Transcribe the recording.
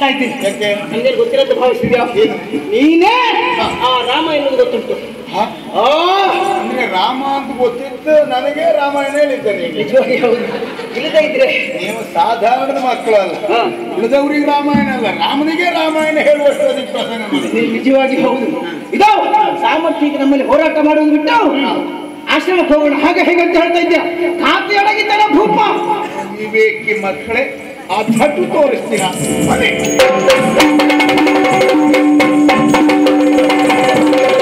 ಹೇಳ್ತಾ ಇದ್ದೀನಿ ಯಾಕೆ ಹಂಗೆ ಗೊತ್ತಿರೋದು ಭಾವಿಸಿದ್ಯಾ ನೀನೇ ಆ ರಾಮ ಎನ್ನುವುದು ಗೊತ್ತುಂಟು ಹ? ಆ ನಿನಗೆ ರಾಮ ಅಂತ ಗೊತ್ತಿತ್ತು ನನಗೆ ರಾಮಾಯಣ ಹೇಳಿದ್ದೆ ನೀನು ನಿಜವಾಗಿ ಹೌದು ಇಲ್ಲದೆ ಇದ್ರೆ ನೀವು ಸಾಧಾರಣದ ಮಕ್ಕಳಲ್ಲ ಹಾ. ಉಳಿದವರಿಗೆ ರಾಮಾಯಣ ಅಲ್ಲ ರಾಮನಿಗೆ ರಾಮಾಯಣ ಹೇಳುವಷ್ಟು ಅದಕ್ಕೆ ಪ್ರಸಂಗ ಮಾಡಿ. ನೀನು ನಿಜವಾಗಿ ಹೌದು ಇದೋ ಸಾಮರ್ಥ್ಯ ಈಗ ನಮ್ಮಲ್ಲಿ ಹೋರಾಟ ಮಾಡುವುದು ಬಿಟ್ಟು ಆಶ್ರಮಕ್ಕೆ ಹೋಗೋಣ ಹಾಗೆ ಹೇಗೆ ಅಂತ ಹೇಳ್ತಾ ಇದ್ಯಾ ಖಾತೆಯೊಳಗಿದ್ದಾನ ಭೂಪ ವಿವೇಕಿ ಮಕ್ಕಳೇ ಆ ಥಟ್ಟು ತೋರಿಸ್ತೀರಾ ಬನ್ನಿ